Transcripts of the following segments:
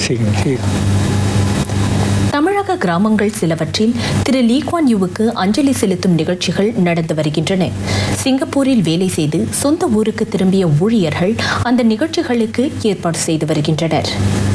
สิ่งที่ தமிழக கிராமங்கள் சிலவற்றில் திரு லீ குவான் யூவுக்கு அஞ்சலி செலுத்தும் நிகழ்ச்சிகள் நடந்து வருகின்றன சிங்கப்பூரில் வேலை செய்து சொந்த ஊருக்கு திரும்பிய ஊழியர்கள் அந்த நிகழ்ச்சிகளுக்கு ஏற்பாடு செய்து வருகின்றனர்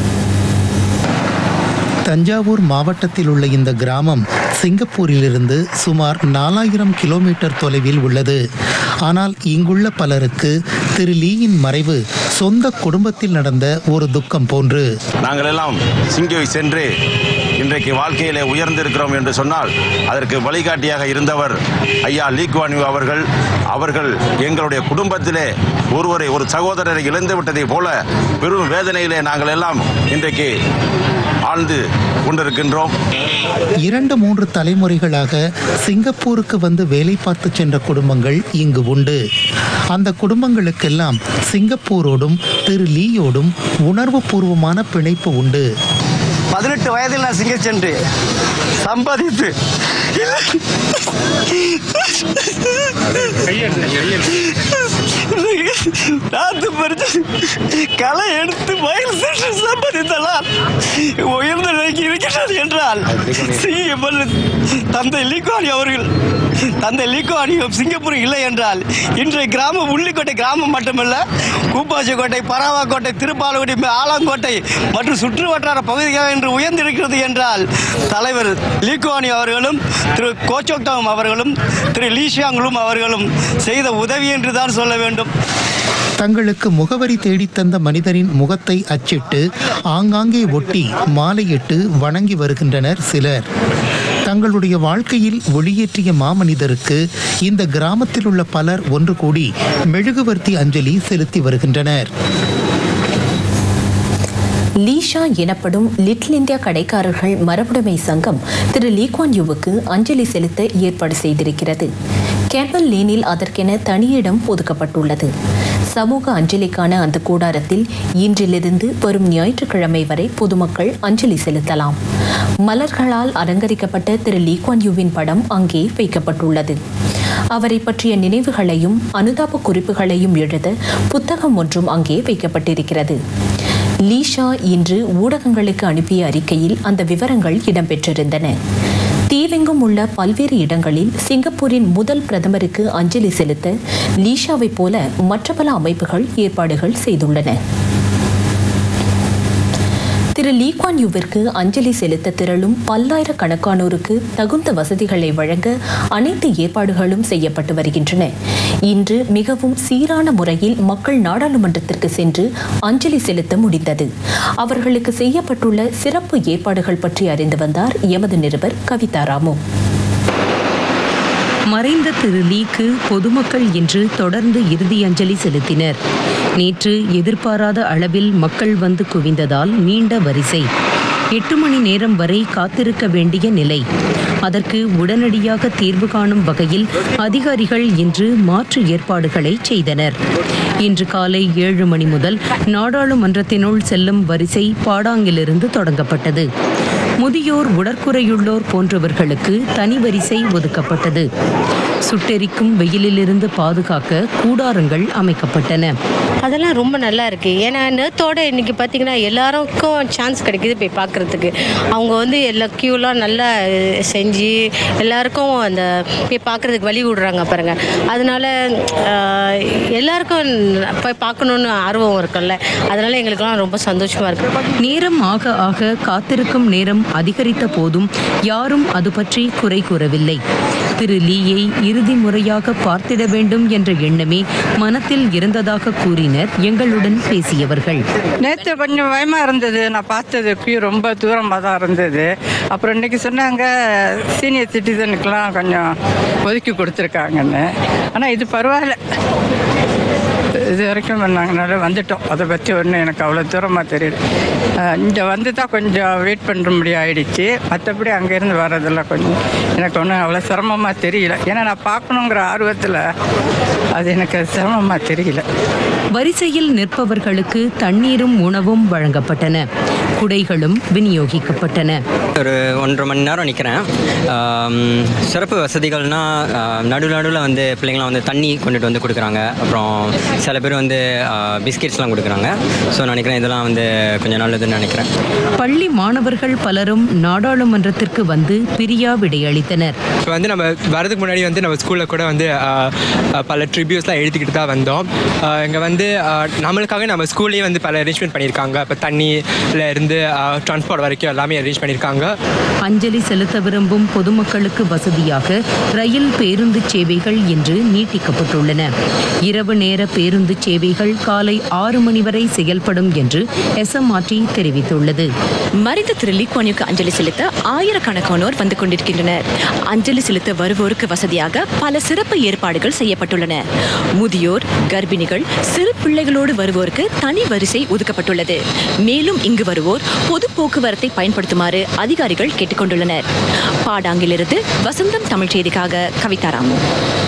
தஞ்சாவூர் மாவட்டத்தில் உள்ள இந்த கிராமம் சிங்கப்பூரிலிருந்து சுமார் நாலாயிரம் கிலோமீட்டர் தொலைவில் உள்ளது ஆனால் இங்குள்ள பலருக்கு திரு லீயின் மறைவு சொந்த குடும்பத்தில் நடந்த ஒரு துக்கம் போன்று நாங்கள் எல்லாம் சிங்கை சென்று இன்றைக்கு வாழ்க்கையிலே உயர்ந்திருக்கிறோம் என்று சொன்னால் அதற்கு வழிகாட்டியாக இருந்தவர் ஐயா லீக்வான் யூ அவர்கள் அவர்கள் எங்களுடைய குடும்பத்திலே ஒருவரை ஒரு சகோதரரை இழந்து விட்டதைப் போல பெரும் வேதனையிலே நாங்கள் எல்லாம் இன்றைக்கு ஆழ்ந்து கொண்டிருக்கின்றோம் இரண்டு மூன்று தலைமுறைகளாக சிங்கப்பூருக்கு வந்து வேலை பார்த்து சென்ற குடும்பங்கள் இங்கு உண்டு அந்த குடும்பங்களுக்கெல்லாம் சிங்கப்பூரோடும் திரு லீயோடும் உணர்வுபூர்வமான பிணைப்பு உண்டு பதினெட்டு வயதில் நான் சிங்க சென்று சம்பாதித்து நாத்து பறித்து களை எடுத்து வயல் சென்று சம்பாதித்தலாம் உயர்ந்த நிலைக்கு இருக்கிறார் என்றால் சிங்க தந்தை லீக்வானி அவர்கள் தந்தை லீக்வானியும் சிங்கப்பூர் இல்லை என்றால் இன்றைய கிராமம் உள்ளிக்கோட்டை கிராமம் மட்டுமல்ல கூப்பாச்சிக்கோட்டை பராவாக்கோட்டை திருப்பாலக்குடி ஆலாங்கோட்டை மற்றும் சுற்று வட்டார பகுதிகள் என்று உயர்ந்திருக்கிறது என்றால் தலைவர் லீக்வானி அவர்களும் திரு கோச்சோக்டாவும் அவர்களும் திரு லீஷியாங்களும் அவர்களும் செய்த உதவி என்று தான் சொல்ல வேண்டும் தங்களுக்கு முகவரி தேடித்தந்த மனிதரின் முகத்தை அச்சிட்டு ஆங்காங்கே ஒட்டி மாலையிட்டு வணங்கி வருகின்றனர் சிலர் தங்களுடைய வாழ்க்கையில் ஒளியேற்றிய மாமனிதருக்கு இந்த கிராமத்தில் உள்ள பலர் ஒன்று கூடி மெழுகுவர்த்தி அஞ்சலி செலுத்தி வருகின்றனர் லீஷா எனப்படும் லிட்டில் இந்தியா கடைக்காரர்கள் மரபுடைமை சங்கம் திரு லீக்வான் யூவுக்கு அஞ்சலி செலுத்த ஏற்பாடு செய்திருக்கிறது கேம்பல் லேனில் அதற்கென தனியிடம் ஒதுக்கப்பட்டுள்ளது சமூக அஞ்சலிக்கான அந்த கூடாரத்தில் இன்றிலிருந்து வரும் ஞாயிற்றுக்கிழமை வரை பொதுமக்கள் அஞ்சலி செலுத்தலாம் மலர்களால் அலங்கரிக்கப்பட்ட திரு லீக்வான் யூவின் படம் அங்கே வைக்கப்பட்டுள்ளது அவரை பற்றிய நினைவுகளையும் அனுதாப குறிப்புகளையும் எழுத புத்தகம் ஒன்றும் அங்கே வைக்கப்பட்டிருக்கிறது லீஷா இன்று ஊடகங்களுக்கு அனுப்பிய அறிக்கையில் அந்த விவரங்கள் இடம்பெற்றிருந்தன தீவெங்கும் உள்ள பல்வேறு இடங்களில் சிங்கப்பூரின் முதல் பிரதமருக்கு அஞ்சலி செலுத்த லீஷாவைப் போல மற்ற பல அமைப்புகள் ஏற்பாடுகள் செய்துள்ளன திரு லீக்வான் யூவிற்கு அஞ்சலி செலுத்த திரளும் பல்லாயிரக்கணக்கானோருக்கு தகுந்த வசதிகளை வழங்க அனைத்து ஏற்பாடுகளும் செய்யப்பட்டு வருகின்றன இன்று மிகவும் சீரான முறையில் மக்கள் நாடாளுமன்றத்திற்கு சென்று அஞ்சலி செலுத்த முடிந்தது அவர்களுக்கு செய்யப்பட்டுள்ள சிறப்பு ஏற்பாடுகள் பற்றி அறிந்து வந்தார் எமது நிருபர் கவிதா ராமு மறைந்த திரு லீக்கு பொதுமக்கள் இன்று தொடர்ந்து இறுதி அஞ்சலி செலுத்தினர் நேற்று எதிர்பாராத அளவில் மக்கள் வந்து குவிந்ததால் நீண்ட வரிசை எட்டு மணி நேரம் வரை காத்திருக்க வேண்டிய நிலை அதற்கு உடனடியாக தீர்வு காணும் வகையில் அதிகாரிகள் இன்று மாற்று ஏற்பாடுகளை செய்தனர் இன்று காலை ஏழு மணி முதல் நாடாளுமன்றத்தினுள் செல்லும் வரிசை பாடாங்கிலிருந்து தொடங்கப்பட்டது முதியோர் உடற்குறையுள்ளோர் போன்றவர்களுக்கு தனி வரிசை ஒதுக்கப்பட்டது சுட்டெரிக்கும் வெயிலிலிருந்து பாதுகாக்க கூடாரங்கள் அமைக்கப்பட்டன அதெல்லாம் ரொம்ப நல்லா இருக்கு ஏன்னா நேத்தோட இன்னைக்கு பார்த்தீங்கன்னா எல்லாருக்கும் சான்ஸ் கிடைக்குது போய் பார்க்கறதுக்கு அவங்க வந்து எல்லா கியூலாம் நல்லா அஹ், செஞ்சு எல்லாருக்கும் அந்த போய் பார்க்கறதுக்கு வழி விடுறாங்க பாருங்க அதனால அஹ், எல்லாருக்கும் போய் பார்க்கணுன்னு ஆர்வம் இருக்குல்ல அதனால எங்களுக்கெல்லாம் ரொம்ப சந்தோஷமா இருக்கு நேரம் ஆக ஆக காத்திருக்கும் நேரம் அதிகரித்த போதும் யாரும் அது பற்றி குறை கூறவில்லை திரு லீயை இறுதி முறையாக பார்த்திட வேண்டும் என்ற எண்ணமே மனத்தில் இருந்ததாக கூறினர் எங்களுடன் பேசியவர்கள் நேற்று கொஞ்சம் பயமாக இருந்தது நான் பார்த்தது கியூ ரொம்ப தூரமாக தான் இருந்தது அப்புறம் இன்னைக்கு சொன்னாங்க சீனியர் சிட்டிசனுக்கெலாம் கொஞ்சம் ஒதுக்கி கொடுத்துருக்காங்கன்னு ஆனால் இது பரவாயில்ல இது வரைக்கும் நாங்கள் வந்துட்டோம் அதை பற்றி ஒன்றும் எனக்கு அவ்வளோ தூரமாக தெரியல இங்கே வந்து தான் கொஞ்சம் வெயிட் பண்ணுற முடியும் ஆயிடுச்சு மற்றபடி அங்கேருந்து வர்றதெல்லாம் கொஞ்சம் எனக்கு ஒன்றும் அவ்வளோ சிரமமாக தெரியல ஏன்னா நான் பார்க்கணுங்கிற ஆர்வத்தில் அது எனக்கு சிரமமாக தெரியல வரிசையில் நிற்பவர்களுக்கு தண்ணீரும் உணவும் வழங்கப்பட்டன குடைகளும் விநியோகிக்கப்பட்டன ஒரு ஒன்றரை மணி நேரம் நிற்கிறேன் சிறப்பு வசதிகள்னால் நடு நடுவில் வந்து பிள்ளைங்களாம் வந்து தண்ணி கொண்டுட்டு வந்து கொடுக்குறாங்க அப்புறம் சில பேர் வந்து பிஸ்கெட்ஸ்லாம் கொடுக்குறாங்க ஸோ நான் நினைக்கிறேன் இதெல்லாம் வந்து கொஞ்சம் நல்லதுன்னு நினைக்கிறேன் பள்ளி மாணவர்கள் பலரும் நாடாளுமன்றத்திற்கு வந்து பிரியா விடையளித்தனர் இப்போ வந்து நம்ம வரதுக்கு முன்னாடி வந்து நம்ம ஸ்கூலில் கூட வந்து ஆஹ், ஆஹ், பல ட்ரிபியூஸ்லாம் எழுதிக்கிட்டு தான் வந்தோம் இங்கே வந்து ஆஹ், நம்மளுக்காக நம்ம ஸ்கூல்லேயே வந்து பல அரேஞ்ச்மெண்ட் பண்ணியிருக்காங்க இப்போ தண்ணியில் இருந்து ட்ரான்ஸ்போர்ட் வரைக்கும் எல்லாமே அரேஞ்ச் பண்ணியிருக்காங்க அஞ்சலி செலுத்த விரும்பும் பொதுமக்களுக்கு வசதியாக ரயில் பேருந்து சேவைகள் இன்று நீட்டிக்கப்பட்டுள்ளன இரவு நேர பேருந்து சேவைகள் காலை ஆறு மணி வரை செயல்படும் என்று எஸ்எம்ஆர்டி தெரிவித்துள்ளது மறைந்த திரு லீக்வானியுக்கு அஞ்சலி செலுத்த ஆயிரக்கணக்கானோர் வந்து கொண்டிருக்கின்றனர் அஞ்சலி செலுத்த வருவோருக்கு வசதியாக பல சிறப்பு ஏற்பாடுகள் செய்யப்பட்டுள்ளன முதியோர் கர்ப்பிணிகள் சிறு பிள்ளைகளோடு வருவோருக்கு தனி வரிசை ஒதுக்கப்பட்டுள்ளது மேலும் இங்கு வருவோர் பொது போக்குவரத்தை பயன்படுத்துமாறு அதிகாரிகள் கேட்டுக்கொண்டுள்ளனர் பாடாங்கிலிருந்து வசந்தம் தமிழ் செய்திக்காக கவிதாராமு